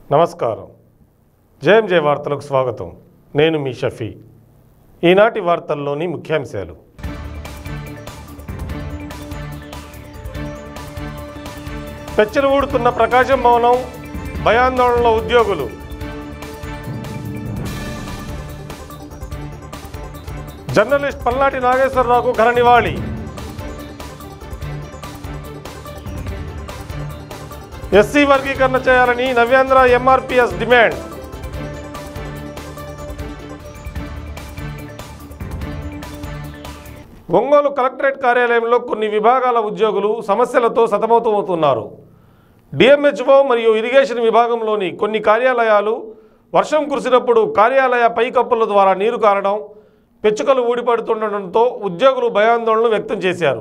నమస్కారం జేఎం జే వార్తలకు స్వాగతం నేను మీ షఫీ ఈనాటి వార్తల్లోని ముఖ్యాంశాలు పెచ్చలు ఊడుతున్న ప్రకాశం భవనం భయాందోళనలో ఉద్యోగులు జర్నలిస్ట్ పల్నాటి నాగేశ్వరరావుకు ఘన నివాళి ఎస్సీ వర్గీకరణ చేయాలని Navyandhra MRPS demand Ongole collectorate కార్యాలయంలో కొన్ని విభాగాల ఉద్యోగులు సమస్యలతో సతమతమవుతున్నారు డిఎంహెచ్ఓ మరియు ఇరిగేషన్ విభాగంలోని కొన్ని కార్యాలయాలు వర్షం కురిసినప్పుడు కార్యాలయ పైకప్పుల ద్వారా నీరు కారడం పెచ్చుకలు ఊడిపడుతుండటంతో ఉద్యోగులు భయాందోళనలు వ్యక్తం చేశారు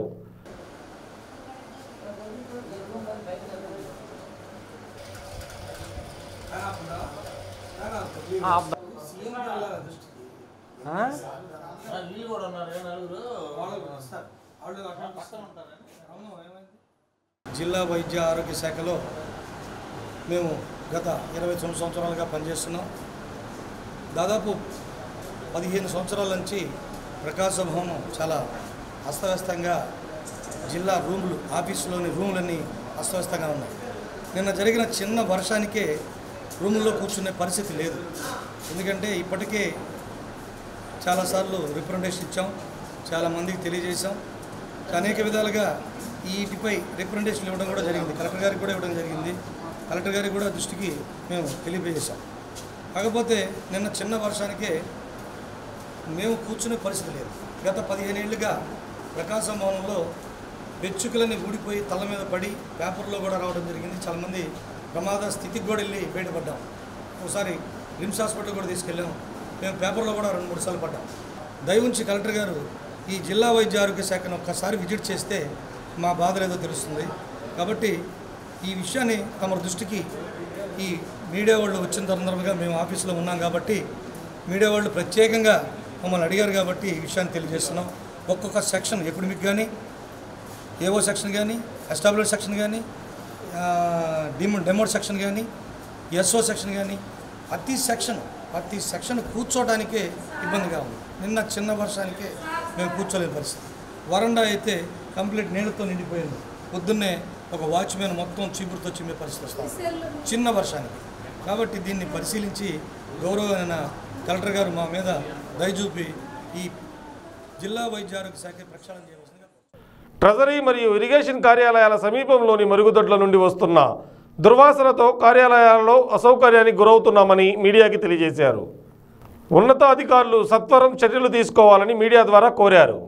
జిల్లా వైద్య ఆరోగ్య శాఖలో మేము గత ఇరవై తొమ్మిది సంవత్సరాలుగా పనిచేస్తున్నాం దాదాపు పదిహేను సంవత్సరాల నుంచి ప్రకాశ భవనం చాలా అస్తవ్యస్తంగా జిల్లా రూములు ఆఫీసులోని రూములన్నీ అస్తవ్యస్తంగా ఉన్నాయి నిన్న జరిగిన చిన్న వర్షానికే రూముల్లో కూర్చునే పరిస్థితి లేదు ఎందుకంటే ఇప్పటికే చాలాసార్లు రిప్రజెంటేషన్ ఇచ్చాం చాలామందికి తెలియజేశాం అనేక విధాలుగా వీటిపై రిప్రజెంటేషన్ ఇవ్వడం కూడా జరిగింది కలెక్టర్ గారికి కూడా ఇవ్వడం జరిగింది కలెక్టర్ గారికి కూడా దృష్టికి మేము తెలియజేశాం కాకపోతే నిన్న చిన్న వర్షానికే మేము కూర్చునే పరిస్థితి లేదు గత పదిహేను ఏళ్ళుగా ప్రకాశం భవనంలో బెచ్చుకులని ఊడిపోయి తల మీద పడి పేపర్లో కూడా రావడం జరిగింది చాలామంది ప్రమాద స్థితికి కూడా వెళ్ళి బయటపడ్డాం ఒకసారి రిమ్స్ హాస్పిటల్ కూడా తీసుకెళ్ళాం మేము పేపర్లో కూడా రెండు మూడు సార్లు పడ్డాం దయవుంచి కలెక్టర్ గారు ఈ జిల్లా వైద్య ఆరోగ్య శాఖను ఒక్కసారి విజిట్ చేస్తే మా బాధలు ఏదో తెలుస్తుంది కాబట్టి ఈ విషయాన్ని తమ దృష్టికి ఈ మీడియా వాళ్ళు వచ్చిన సందర్భంగా మేము ఆఫీసులో ఉన్నాం కాబట్టి మీడియా వాళ్ళు ప్రత్యేకంగా మమ్మల్ని అడిగారు కాబట్టి ఈ విషయాన్ని తెలియజేస్తున్నాం ఒక్కొక్క సెక్షన్ ఎకడమిక్ కానీ ఏవో సెక్షన్ కానీ ఎస్టాబ్లిష్ సెక్షన్ కానీ డిమో డెమోడ్ సెక్షన్ కానీ ఎస్ఓ సెక్షన్ కానీ ప్రతి సెక్షన్ ప్రతి సెక్షన్ కూర్చోవడానికే ఇబ్బందిగా ఉంది నిన్న చిన్న వర్షానికే మేము కూర్చోలేని పరిస్థితి వరండా అయితే కంప్లీట్ నీళ్ళతో నిండిపోయింది పొద్దున్నే ఒక వాచ్మెన్ మొత్తం చీపురుతో చిమ్మే పరిస్థితి వస్తుంది చిన్న వర్షానికి కాబట్టి దీన్ని పరిశీలించి గౌరవమైన కలెక్టర్ గారు మా మీద దయచూపి ఈ జిల్లా వైద్య ఆరోగ్య శాఖ ప్రక్షాళన చేయవలసిందిగా ట్రెజరీ మరియు ఇరిగేషన్ కార్యాలయాల సమీపంలోని మరుగుదొడ్ల నుండి వస్తున్న దుర్వాసనతో కార్యాలయాల్లో అసౌకర్యానికి గురవుతున్నామని మీడియాకి తెలియజేశారు ఉన్నతాధికారులు సత్వరం చర్యలు తీసుకోవాలని మీడియా ద్వారా కోరారు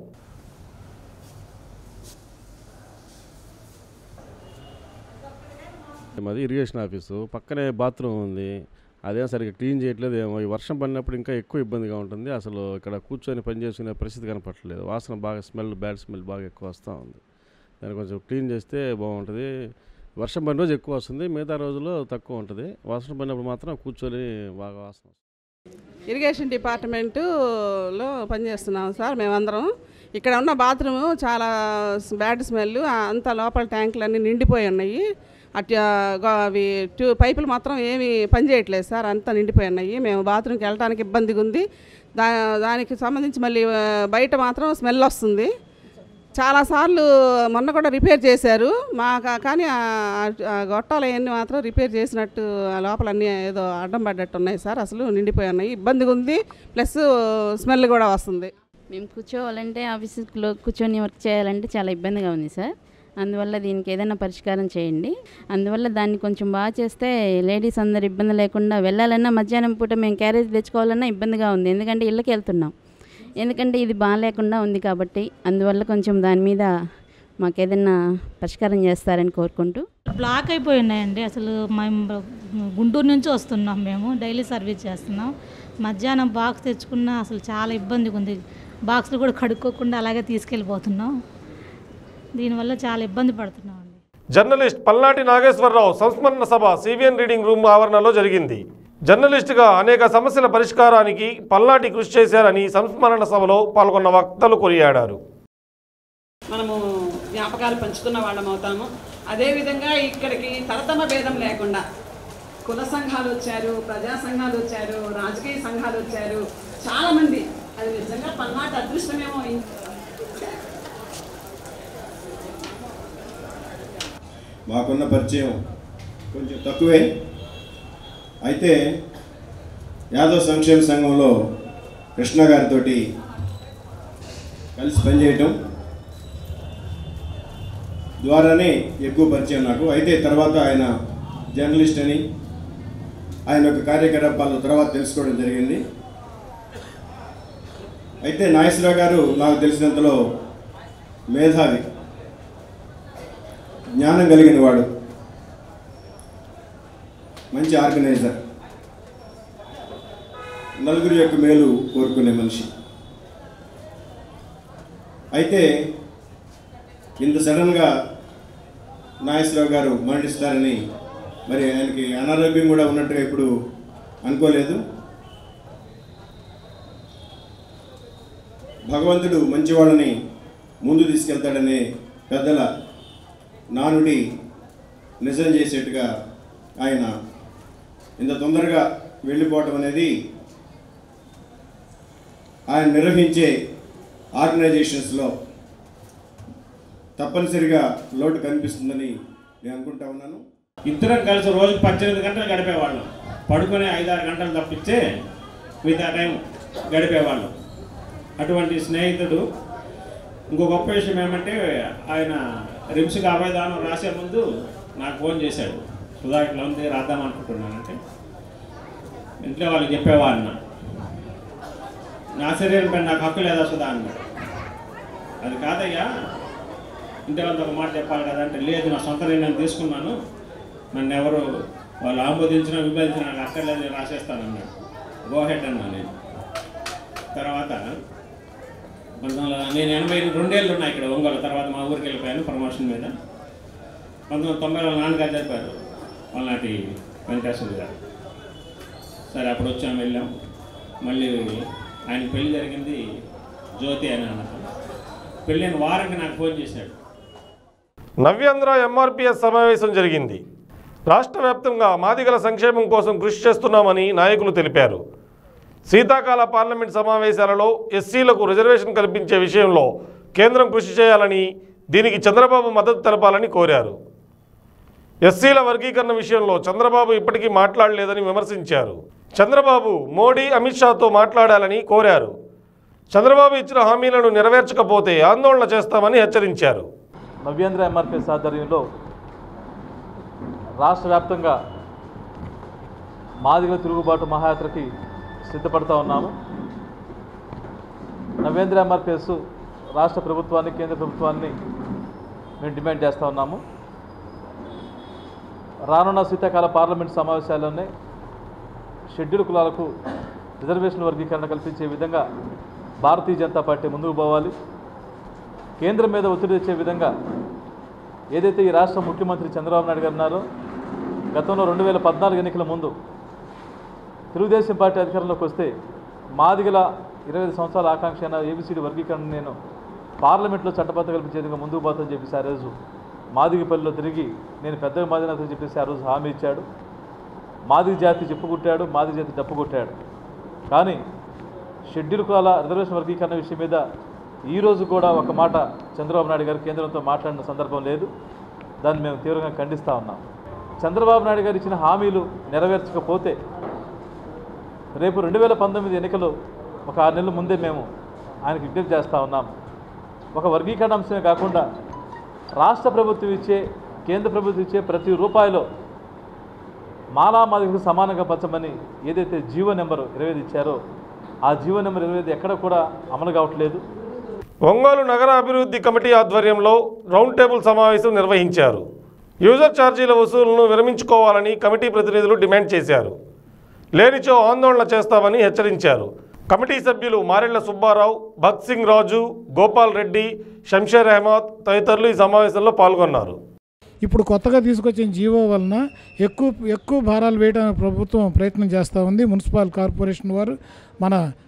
మాది ఇరిగేషన్ ఆఫీసు పక్కనే బాత్రూమ్ ఉంది అదేం సరిగ్గా క్లీన్ చేయట్లేదు ఏమో ఈ వర్షం పడినప్పుడు ఇంకా ఎక్కువ ఇబ్బందిగా ఉంటుంది అసలు ఇక్కడ కూర్చొని పని చేసుకునే పరిస్థితి కనపడట్లేదు వాసన బాగా స్మెల్ బ్యాడ్ స్మెల్ బాగా ఎక్కువ వస్తూ ఉంది దాన్ని కొంచెం క్లీన్ చేస్తే బాగుంటుంది వర్షం పడిన రోజు ఎక్కువ వస్తుంది మిగతా రోజుల్లో తక్కువ ఉంటుంది వర్షం పడినప్పుడు మాత్రం కూర్చొని బాగా వాసన వస్తుంది ఇరిగేషన్ డిపార్ట్మెంటులో పనిచేస్తున్నాం సార్ మేమందరం ఇక్కడ ఉన్న బాత్రూమ్ చాలా బ్యాడ్ స్మెల్ అంత లోపల ట్యాంకులన్నీ నిండిపోయి ఉన్నాయి అటు అవి ట్యూ పైపులు మాత్రం ఏమి పనిచేయట్లేదు సార్ అంతా నిండిపోయి ఉన్నాయి మేము బాత్రూమ్కి వెళ్ళడానికి ఇబ్బందిగా ఉంది దా దానికి సంబంధించి మళ్ళీ ఆ, బయట మాత్రం స్మెల్ వస్తుంది చాలాసార్లు మొన్న కూడా రిపేర్ చేశారు మా కా- కానీ ఆ- ఆ గొట్టాలు అవన్నీ మాత్రం రిపేర్ చేసినట్టు ఆ లోపల అన్నీ ఏదో అడ్డం పడ్డట్టు ఉన్నాయి సార్ అసలు నిండిపోయి ఉన్నాయి ఇబ్బందిగా ఉంది ప్లస్ స్మెల్ కూడా వస్తుంది మేము కూర్చోవాలంటే ఆఫీసులో కూర్చొని వర్క్ చేయాలంటే చాలా ఇబ్బందిగా ఉంది సార్ అందువల్ల దీనికి ఏదైనా పరిష్కారం చేయండి అందువల్ల దాన్ని కొంచెం బాగా చేస్తే లేడీస్ అందరు ఇబ్బంది లేకుండా వెళ్ళాలన్నా మధ్యాహ్నం పూట మేము క్యారేజ్ తెచ్చుకోవాలన్నా ఇబ్బందిగా ఉంది ఎందుకంటే ఇళ్ళకి వెళ్తున్నాం ఎందుకంటే ఇది బాగాలేకుండా ఉంది కాబట్టి అందువల్ల కొంచెం దాని మీద మాకు ఏదైనా పరిష్కారం చేస్తారని కోరుకుంటూ బ్లాక్ అయిపోయి ఉన్నాయండి అసలు మేము గుంటూరు నుంచి వస్తున్నాం మేము డైలీ సర్వీస్ చేస్తున్నాం మధ్యాహ్నం బాక్స్ తెచ్చుకున్నా అసలు చాలా ఇబ్బందిగా ఉంది బాక్స్లు కూడా కడుక్కోకుండా అలాగే తీసుకెళ్ళిపోతున్నాం దీనివల్ల చాలా ఇబ్బంది పడుతున్నాం అండి జర్నలిస్ట్ పల్నాటి నాగేశ్వరరావు సంస్మరణ సభ సివిఎన్ రీడింగ్ రూమ్ ఆవరణలో జరిగింది జర్నలిస్టుగా అనేక సమస్యల పరిష్కారానికి పల్నాటి కృషి చేశారని సంస్మరణ సభలో పాల్గొన్న వక్తలు కొనియాడారు మనము జ్ఞాపకాలు పంచుకున్న వాళ్ళం అవుతాము అదేవిధంగా ఇక్కడికి తరతమ భేదం లేకుండా కుల సంఘాలు వచ్చారు ప్రజా సంఘాలు వచ్చారు రాజకీయ సంఘాలు వచ్చారు చాలామంది అది నిజంగా పల్నాటి అదృష్టమేమో మాకున్న పరిచయం కొంచెం తక్కువే అయితే యాదవ్ సంక్షేమ సంఘంలో కృష్ణ గారితో కలిసి పనిచేయటం ద్వారానే ఎక్కువ పరిచయం నాకు అయితే తర్వాత ఆయన జర్నలిస్ట్ అని ఆయన యొక్క కార్యకలాపాల తర్వాత తెలుసుకోవడం జరిగింది అయితే నాగేశ్వరరావు గారు నాకు తెలిసినంతలో మేధావి జ్ఞానం కలిగిన వాడు మంచి ఆర్గనైజర్ నలుగురి యొక్క మేలు కోరుకునే మనిషి అయితే ఇంత సడన్గా నాగేశ్వరరావు గారు మరణిస్తారని మరి ఆయనకి అనారోగ్యం కూడా ఉన్నట్టుగా ఇప్పుడు అనుకోలేదు భగవంతుడు మంచివాళ్ళని ముందు తీసుకెళ్తాడనే పెద్దల నానుడి నిజం చేసేట్టుగా ఆయన ఇంత తొందరగా వెళ్ళిపోవటం అనేది ఆయన నిర్వహించే ఆర్గనైజేషన్స్లో తప్పనిసరిగా లోటు కనిపిస్తుందని నేను అనుకుంటా ఉన్నాను ఇద్దరం కలిసి రోజుకి పద్దెనిమిది గంటలు గడిపేవాళ్ళం పడుకునే ఐదారు గంటలు తప్పిస్తే మిగతా టైం గడిపేవాళ్ళం అటువంటి స్నేహితుడు ఇంకో గొప్ప విషయం ఏమంటే ఆయన రిమ్స్కి అభయదానం రాసే ముందు నాకు ఫోన్ చేశాడు సుధా ఇట్లా ఉంది రాద్దాం అనుకుంటున్నానంటే ఇంట్లో వాళ్ళకి చెప్పేవాడిన నా శరీరం పైన నాకు హక్కు లేదా సుధా అన్నాడు అది కాదయ్యా ఇంటి వాళ్ళతో ఒక మాట చెప్పాలి కదా అంటే లేదు నా సొంత నిర్ణయం తీసుకున్నాను నన్ను ఎవరు వాళ్ళు ఆమోదించినా విభజించినా నాకు అక్కర్లేదు నేను రాసేస్తానన్నాడు గో హెడ్ అన్నా నేను తర్వాత పంతొమ్మిది వందల నేను ఎనభై రెండేళ్ళు ఉన్నాయి ఇక్కడ ఒంగోలు తర్వాత మా ఊరికి వెళ్ళిపోయాను ప్రమోషన్ మీద పంతొమ్మిది వందల తొంభైలో నాన్నగారు చెప్పారు వాళ్ళనాటి వెంకటేశ్వర గారు సరే అప్పుడు వచ్చాం వెళ్ళాం మళ్ళీ ఆయన పెళ్లి జరిగింది జ్యోతి అని అన్నట్టు పెళ్ళైన వారానికి నాకు ఫోన్ చేశాడు నవ్యాంధ్ర ఎంఆర్పిఎస్ సమావేశం జరిగింది రాష్ట్ర వ్యాప్తంగా మాదిగల సంక్షేమం కోసం కృషి చేస్తున్నామని నాయకులు తెలిపారు శీతాకాల పార్లమెంట్ సమావేశాలలో ఎస్సీలకు రిజర్వేషన్ కల్పించే విషయంలో కేంద్రం కృషి చేయాలని దీనికి చంద్రబాబు మద్దతు తెలపాలని కోరారు ఎస్సీల వర్గీకరణ విషయంలో చంద్రబాబు ఇప్పటికీ మాట్లాడలేదని విమర్శించారు చంద్రబాబు మోడీ అమిత్ షాతో మాట్లాడాలని కోరారు చంద్రబాబు ఇచ్చిన హామీలను నెరవేర్చకపోతే ఆందోళన చేస్తామని హెచ్చరించారు నవ్యాంధ్ర ఎంఆర్పిఎస్ ఆధ్వర్యంలో రాష్ట్ర వ్యాప్తంగా మాదిగల తిరుగుబాటు మహాయాత్రకి సిద్ధపడతా ఉన్నాము నవ్యాంధ్ర ఎంఆర్పిఎస్ రాష్ట్ర ప్రభుత్వాన్ని కేంద్ర ప్రభుత్వాన్ని మేము డిమాండ్ చేస్తూ ఉన్నాము రానున్న శీతాకాల పార్లమెంట్ సమావేశాల్లోనే షెడ్యూల్ కులాలకు రిజర్వేషన్ వర్గీకరణ కల్పించే విధంగా భారతీయ జనతా పార్టీ ముందుకు పోవాలి కేంద్రం మీద ఒత్తిడి తెచ్చే విధంగా ఏదైతే ఈ రాష్ట్ర ముఖ్యమంత్రి చంద్రబాబు నాయుడు గారు ఉన్నారో గతంలో రెండు వేల పద్నాలుగు ఎన్నికల ముందు తెలుగుదేశం పార్టీ అధికారంలోకి వస్తే మాదిగల ఇరవై ఐదు సంవత్సరాల ఆకాంక్ష అయిన ఏబిసిడి వర్గీకరణ నేను పార్లమెంట్లో చట్టబద్ధ కల్పించే విధంగా ముందుకు పోతానని చెప్పేసి ఆ రోజు మాదిగపల్లిలో తిరిగి నేను పెద్దగా మాదినతో చెప్పేసి ఆ రోజు హామీ ఇచ్చాడు మాదిగ జాతి చెప్పుకుంటాడు మాదిగ జాతి డప్పు కొట్టాడు కానీ షెడ్యూల్ కులాల రిజర్వేషన్ వర్గీకరణ విషయం మీద ఈ రోజు కూడా ఒక మాట చంద్రబాబు నాయుడు గారు కేంద్రంతో మాట్లాడిన సందర్భం లేదు దాన్ని మేము తీవ్రంగా ఖండిస్తూ ఉన్నాం చంద్రబాబు నాయుడు గారు ఇచ్చిన హామీలు నెరవేర్చకపోతే రేపు రెండు వేల పంతొమ్మిది ఎన్నికలు ఒక ఆరు నెలల ముందే మేము ఆయనకు విజ్ఞప్తి చేస్తూ ఉన్నాం ఒక వర్గీకరణ అంశమే కాకుండా రాష్ట్ర ప్రభుత్వం ఇచ్చే కేంద్ర ప్రభుత్వం ఇచ్చే ప్రతి రూపాయిలో మాలా మాదిగకు సమానంగా పంచమని ఏదైతే జీవో నెంబర్ ఇరవై ఐదు ఇచ్చారో ఆ జీవో నెంబర్ ఇరవై ఐదు ఎక్కడ కూడా అమలు కావట్లేదు ఒంగోలు నగర అభివృద్ధి కమిటీ ఆధ్వర్యంలో రౌండ్ టేబుల్ సమావేశం నిర్వహించారు యూజర్ ఛార్జీల వసూలును విరమించుకోవాలని కమిటీ ప్రతినిధులు డిమాండ్ చేశారు లేనిచో ఆందోళన చేస్తామని హెచ్చరించారు కమిటీ సభ్యులు మారెళ్ల సుబ్బారావు భగత్ సింగ్ రాజు గోపాల్ రెడ్డి షంషేర్ అహ్మద్ తదితరులు ఈ సమావేశంలో పాల్గొన్నారు ఇప్పుడు కొత్తగా తీసుకొచ్చిన జీవో వలన ఎక్కువ ఎక్కువ భారాలు వేయడానికి ప్రభుత్వం ప్రయత్నం చేస్తూ ఉంది మున్సిపల్ కార్పొరేషన్ వారు మన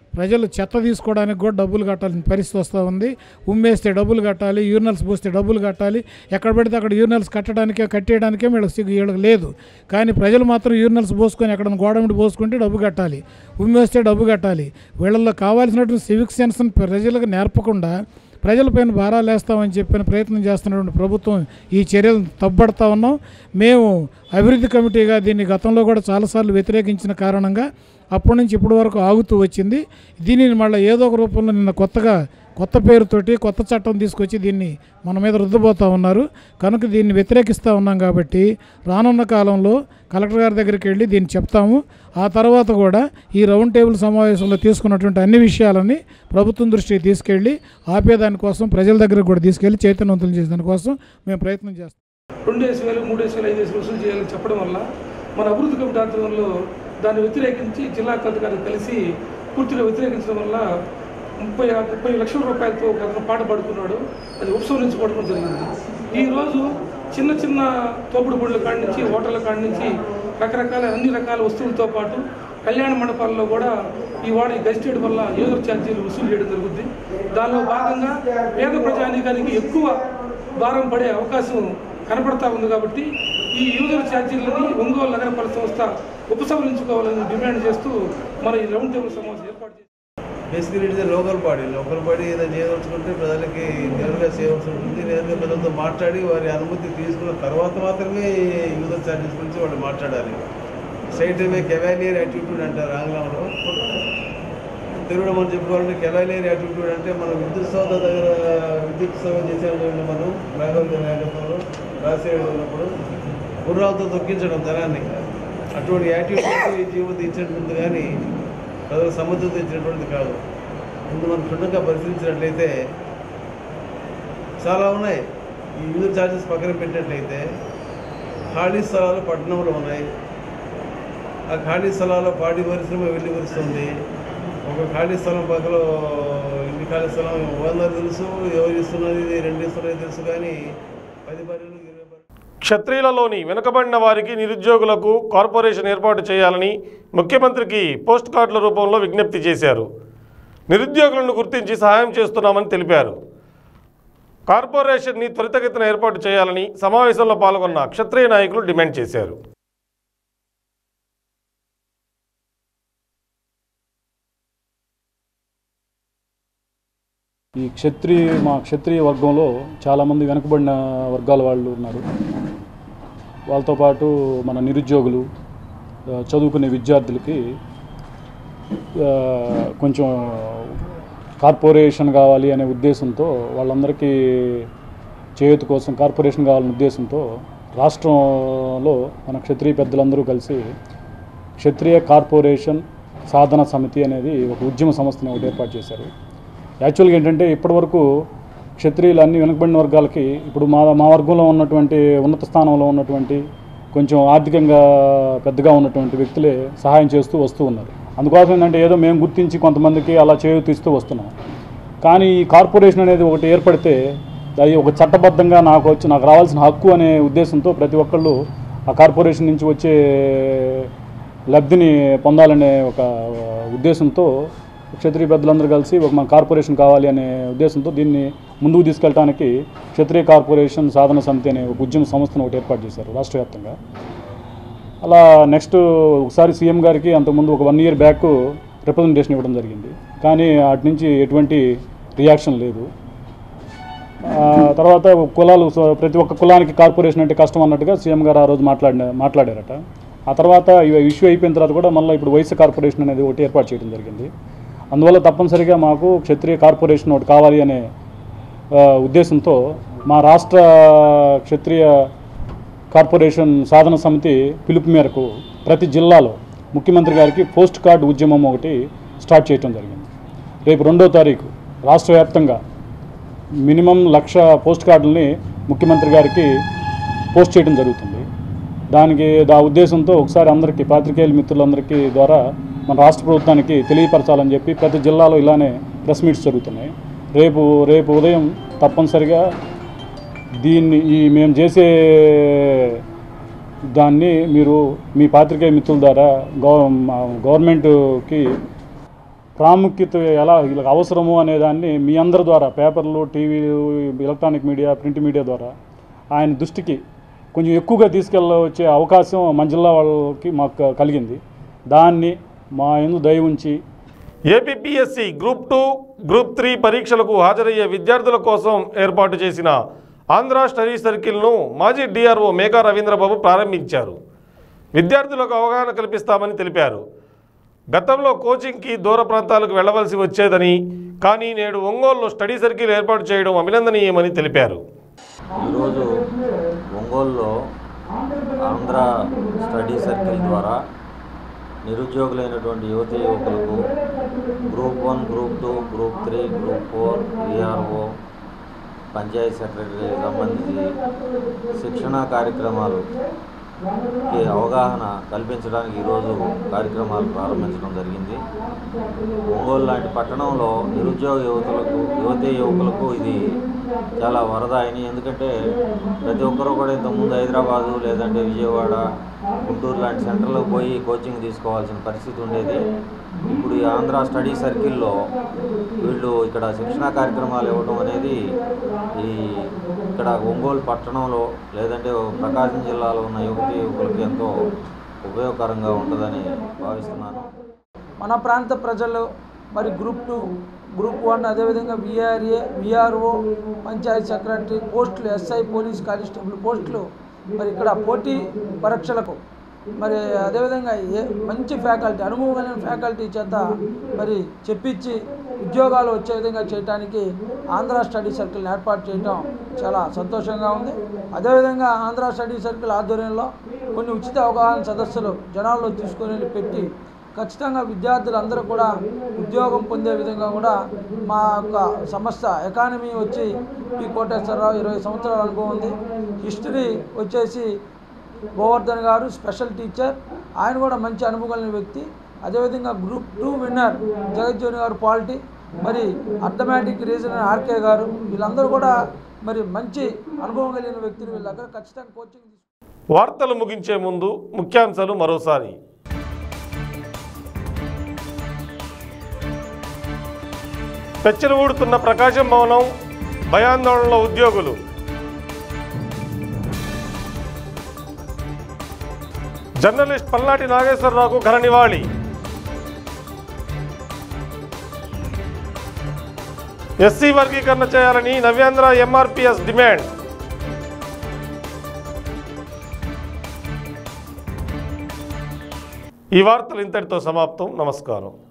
ప్రజలు చెత్త తీసుకోవడానికి కూడా డబ్బులు కట్టాల్సిన పరిస్థితి వస్తూ ఉంది ఉమ్మేస్తే డబ్బులు కట్టాలి యూరినల్స్ పోస్తే డబ్బులు కట్టాలి ఎక్కడ పడితే అక్కడ యూరినల్స్ కట్టడానికే కట్టేయడానికే వీళ్ళకి సిగ్గు వీళ్ళకి లేదు కానీ ప్రజలు మాత్రం యూరినల్స్ పోసుకొని ఎక్కడ గోడమిడి పోసుకుంటే డబ్బు కట్టాలి ఉమ్మేస్తే డబ్బు కట్టాలి వీళ్ళల్లో కావాల్సినటువంటి సివిక్ సెన్స్ని ప్రజలకు నేర్పకుండా ప్రజలపైన భారాలు వేస్తామని చెప్పిన ప్రయత్నం చేస్తున్నటువంటి ప్రభుత్వం ఈ చర్యలను తప్పబడతా ఉన్నాం మేము అభివృద్ధి కమిటీగా దీన్ని గతంలో కూడా చాలాసార్లు వ్యతిరేకించిన కారణంగా అప్పటి నుంచి ఇప్పటి వరకు ఆగుతూ వచ్చింది దీనిని మళ్ళీ ఏదో ఒక రూపంలో నిన్న కొత్తగా కొత్త పేరుతోటి కొత్త చట్టం తీసుకొచ్చి దీన్ని మన మీద రుద్దబోతూ ఉన్నారు కనుక దీన్ని వ్యతిరేకిస్తూ ఉన్నాం కాబట్టి రానున్న కాలంలో కలెక్టర్ గారి దగ్గరికి వెళ్ళి దీన్ని చెప్తాము ఆ తర్వాత కూడా ఈ రౌండ్ టేబుల్ సమావేశంలో తీసుకున్నటువంటి అన్ని విషయాలని ప్రభుత్వం దృష్టికి తీసుకెళ్ళి ఆపేదానికోసం ప్రజల దగ్గరకు కూడా తీసుకెళ్ళి చైతన్యవంతులు చేసేదానికోసం మేము ప్రయత్నం చేస్తాం రెండు వేసి వేలు మూడు వేసి వేలు ఐదు వేసి వసూలు చేయాలని చెప్పడం వల్ల మన అభివృద్ధి కమిటీ ఆధ్వర్యంలో దాన్ని వ్యతిరేకించి జిల్లా కలెక్టర్ గారిని కలిసి పూర్తిగా వ్యతిరేకించడం వల్ల ముప్పై ముప్పై లక్షల రూపాయలతో ఒక అతను పాట పాడుకున్నాడు అది ఉపసంహరించుకోవడం జరిగింది ఈరోజు చిన్న చిన్న తోపుడు బడుల కాడి నుంచి హోటళ్ళ కాడి నుంచి రకరకాల అన్ని రకాల వస్తువులతో పాటు కళ్యాణ మండపాల్లో కూడా ఈ వాడి గజిటెడ్ వల్ల యూజర్ ఛార్జీలు వసూలు చేయడం జరుగుతుంది దానిలో భాగంగా పేద ప్రజానీకానికి ఎక్కువ భారం పడే అవకాశం కనపడతా ఉంది కాబట్టి ఈ యూజర్ ఛార్జీలని ఒంగోలు నగరపాలక సంస్థ ఉపసంహరించుకోవాలని డిమాండ్ చేస్తూ మన ఈ రౌండ్ టేబుల్ సమావేశం ఏర్పాటు చేశారు basically it is local body local body ఏదైనా చేయదలుచుకుంటే ప్రజలకి నేరుగా చేయవలసి ఉంటుంది నేరుగా ప్రజలతో మాట్లాడి వారి అనుమతి తీసుకున్న తర్వాత మాత్రమే యూజర్ ఛార్జెస్ గురించి వాళ్ళు మాట్లాడాలి స్ట్రైట్ అవే కెవాలియర్ యాటిట్యూడ్ అంటారు ఆంగ్లంలో తెలుగులో మనం చెప్పుకోవాలంటే కెవాలియర్ యాటిట్యూడ్ అంటే మనం విద్యుత్ సౌధ దగ్గర విద్యుత్ సౌధ చేసేవాళ్ళు మనం రాఘవ నాయకత్వంలో రాజశేఖర్ ఉన్నప్పుడు గుర్రాలతో తొక్కించడం జనాన్ని అటువంటి యాటిట్యూడ్ ఈ జీవో ఇచ్చినటువంటి కానీ ప్రజలకు సమర్థత ఇచ్చినటువంటిది కాదు ముందు మనం క్షుణ్ణంగా పరిశీలించినట్లయితే చాలా ఉన్నాయి ఈ యూజర్ ఛార్జెస్ పక్కన పెట్టినట్లయితే ఖాళీ స్థలాలు పట్టణంలో ఉన్నాయి ఆ ఖాళీ స్థలాల్లో పాడి పరిశ్రమ వెళ్ళి వరుస్తుంది ఒక ఖాళీ స్థలం పక్కలో ఇంటి ఖాళీ స్థలం ఓనర్ తెలుసు ఎవరు ఇస్తున్నది రెండు ఇస్తున్నది తెలుసు కానీ పది బర్రెలు ఇరవై బర్రెలు క్షత్రియులలోని వెనుకబడిన వారికి నిరుద్యోగులకు కార్పొరేషన్ ఏర్పాటు చేయాలని ముఖ్యమంత్రికి పోస్ట్ కార్డుల రూపంలో విజ్ఞప్తి చేశారు నిరుద్యోగులను గుర్తించి సహాయం చేస్తున్నామని తెలిపారు కార్పొరేషన్ని త్వరితగతిన ఏర్పాటు చేయాలని సమావేశంలో పాల్గొన్న క్షత్రియ నాయకులు డిమాండ్ చేశారు ఈ క్షత్రియ మా క్షత్రియ వర్గంలో చాలామంది వెనుకబడిన వర్గాల వాళ్ళు ఉన్నారు వాళ్ళతో పాటు మన నిరుద్యోగులు ఆ, చదువుకునే విద్యార్థులకి ఆ, కొంచెం కార్పొరేషన్ కావాలి అనే ఉద్దేశంతో వాళ్ళందరికీ చేయూత కోసం కార్పొరేషన్ కావాలనే ఉద్దేశంతో రాష్ట్రంలో మన క్షత్రియ పెద్దలందరూ కలిసి క్షత్రియ కార్పొరేషన్ సాధన సమితి అనేది ఒక ఉద్యమ సంస్థని ఒకటి ఏర్పాటు చేశారు యాక్చువల్గా ఏంటంటే ఇప్పటివరకు క్షత్రియులు అన్ని వెనుకబడిన వర్గాలకి ఇప్పుడు మా మా వర్గంలో ఉన్నటువంటి ఉన్నత స్థానంలో ఉన్నటువంటి కొంచెం ఆర్థికంగా పెద్దగా ఉన్నటువంటి వ్యక్తులే సహాయం చేస్తూ వస్తూ ఉన్నారు అందుకోసం ఏంటంటే ఏదో మేము గుర్తించి కొంతమందికి అలా చేయూతిస్తూ వస్తున్నాం కానీ ఈ కార్పొరేషన్ అనేది ఒకటి ఏర్పడితే అది ఒక చట్టబద్ధంగా నాకు వచ్చి నాకు రావాల్సిన హక్కు అనే ఉద్దేశంతో ప్రతి ఒక్కళ్ళు ఆ కార్పొరేషన్ నుంచి వచ్చే లబ్ధిని పొందాలనే ఒక ఉద్దేశంతో క్షత్రియ పెద్దలందరూ కలిసి ఒక మన కార్పొరేషన్ కావాలి అనే ఉద్దేశంతో దీన్ని ముందుకు తీసుకెళ్ళడానికి క్షత్రియ కార్పొరేషన్ సాధన సమితి అనే ఒక ఉద్యమ సంస్థను ఒకటి ఏర్పాటు చేశారు రాష్ట్ర వ్యాప్తంగా అలా నెక్స్ట్ ఒకసారి సీఎం గారికి అంతకుముందు ఒక వన్ ఇయర్ బ్యాక్ రిప్రజెంటేషన్ ఇవ్వడం జరిగింది కానీ అటు నుంచి ఎటువంటి రియాక్షన్ లేదు ఆ తర్వాత కులాలు సో ప్రతి ఒక్క కులానికి కార్పొరేషన్ అంటే కష్టం అన్నట్టుగా సీఎం గారు ఆ రోజు మాట్లాడిన మాట్లాడారట ఆ తర్వాత ఇష్యూ అయిపోయిన తర్వాత కూడా మళ్ళీ ఇప్పుడు వైశ్య కార్పొరేషన్ అనేది ఒకటి ఏర్పాటు చేయడం జరిగింది అందువల్ల తప్పనిసరిగా మాకు క్షత్రియ కార్పొరేషన్ ఒకటి కావాలి అనే ఆ, ఉద్దేశంతో మా రాష్ట్ర క్షత్రియ కార్పొరేషన్ సాధన సమితి పిలుపు మేరకు ప్రతి జిల్లాలో ముఖ్యమంత్రి గారికి పోస్ట్ కార్డు ఉద్యమం ఒకటి స్టార్ట్ చేయడం జరిగింది రేపు రెండో తారీఖు రాష్ట్ర వ్యాప్తంగా మినిమం లక్ష పోస్ట్ కార్డుల్ని ముఖ్యమంత్రి గారికి పోస్ట్ చేయడం జరుగుతుంది దానికి ఆ ఉద్దేశంతో ఒకసారి అందరికీ పాత్రికేయుల మిత్రులందరికీ ద్వారా మన రాష్ట్ర ప్రభుత్వానికి తెలియపరచాలని చెప్పి ప్రతి జిల్లాలో ఇలానే ప్రెస్ మీట్స్ జరుగుతున్నాయి రేపు రేపు ఉదయం తప్పనిసరిగా దీన్ని ఈ మేము చేసే దాన్ని మీరు మీ పాత్రికేయ మిత్రుల ద్వారా గవ మా గవర్నమెంట్కి ప్రాముఖ్యత ఎలా ఇలా అవసరము అనే దాన్ని మీ అందరి ద్వారా పేపర్లు TV electronic media print media ద్వారా ఆయన దృష్టికి కొంచెం ఎక్కువగా తీసుకెళ్ళ వచ్చే అవకాశం మన జిల్లా వాళ్ళకి మాకు కలిగింది దాన్ని మా ఎందు దయ ఉంచి APPSC group two group three పరీక్షలకు హాజరయ్యే విద్యార్థుల కోసం ఏర్పాటు చేసిన ఆంధ్ర స్టడీ సర్కిల్ను మాజీ డిఆర్ఓ మేఘా రవీంద్రబాబు ప్రారంభించారు విద్యార్థులకు అవగాహన కల్పిస్తామని తెలిపారు గతంలో కోచింగ్కి దూర ప్రాంతాలకు వెళ్లవలసి వచ్చేదని కానీ నేడు ఒంగోలులో స్టడీ సర్కిల్ ఏర్పాటు చేయడం అభినందనీయమని తెలిపారు ఈరోజు ఒంగోలులో ఆంధ్ర స్టడీ సర్కిల్ ద్వారా నిరుద్యోగులైనటువంటి యువతి యువకులకు group one group two group three group four VRO panchayat secretary సంబంధించి శిక్షణా కార్యక్రమాలు కి అవగాహన కల్పించడానికి ఈరోజు కార్యక్రమాలు ప్రారంభించడం జరిగింది ఒంగోలు లాంటి పట్టణంలో నిరుద్యోగ యువతులకు యువతీ యువకులకు ఇది చాలా వరదాయని ఎందుకంటే ప్రతి ఒక్కరూ కూడా ఇంతకుముందు హైదరాబాదు లేదంటే విజయవాడ గుంటూరు లాంటి సెంటర్లకు పోయి కోచింగ్ తీసుకోవాల్సిన పరిస్థితి ఉండేది ఇప్పుడు ఈ ఆంధ్ర స్టడీ సర్కిల్లో వీళ్ళు ఇక్కడ శిక్షణా కార్యక్రమాలు ఇవ్వడం అనేది ఈ ఇక్కడ ఒంగోలు పట్టణంలో లేదంటే ప్రకాశం జిల్లాలో ఉన్న యువతి యువకులకు ఎంతో ఉపయోగకరంగా ఉంటుందని భావిస్తున్నాను మన ప్రాంత ప్రజలు మరి గ్రూప్ టూ గ్రూప్ వన్ అదేవిధంగా విఆర్ఏ విఆర్ఓ పంచాయతీ సెక్రటరీ పోస్టులు ఎస్ఐ పోలీస్ కానిస్టేబుల్ పోస్టులు మరి ఇక్కడ పోటీ పరీక్షలకు మరి అదేవిధంగా ఏ మంచి ఫ్యాకల్టీ అనుభవం కలిగిన ఫ్యాకల్టీ చేత మరి చెప్పించి ఉద్యోగాలు వచ్చే విధంగా చేయడానికి ఆంధ్ర స్టడీ సర్కిల్ ఏర్పాటు చేయడం చాలా సంతోషంగా ఉంది అదేవిధంగా ఆంధ్ర స్టడీ సర్కిల్ ఆధ్వర్యంలో కొన్ని ఉచిత అవగాహన సదస్సులు జనాల్లో తీసుకొని వెళ్ళి పెట్టి ఖచ్చితంగా విద్యార్థులందరూ కూడా ఉద్యోగం పొందే విధంగా కూడా మా యొక్క సంస్థ ఎకానమీ వచ్చి పి కోటేశ్వరరావు ఇరవై సంవత్సరాల అనుభవం ఉంది హిస్టరీ వచ్చేసి గోవర్ధన్ గారు స్పెషల్ టీచర్ ఆయన కూడా మంచి అనుభవం కలిగిన వ్యక్తి అదేవిధంగా గ్రూప్ టూ విన్నర్ జగజ్జోని గారు పాలిటీ మరి అర్థమెటిక్ రీజన్ ఆర్కే గారు వీళ్ళందరూ కూడా మరి మంచి అనుభవం కలిగిన వ్యక్తులు వీళ్ళ దగ్గర ఖచ్చితంగా కోచింగ్ వార్తలు ముగించే ముందు ముఖ్యాంశాలు మరోసారి పెచ్చలు ఊడుతున్న ప్రకాశం భవనం భయాందోళనలో ఉద్యోగులు జర్నలిస్ట్ పల్నాటి నాగేశ్వరరావుకు ఘన నివాళి ఎస్సీ వర్గీకరణ చేయాలని నవ్యాంధ్ర ఎంఆర్పిఎస్ డిమాండ్ ఈ వార్తలు ఇంతటితో సమాప్తం నమస్కారం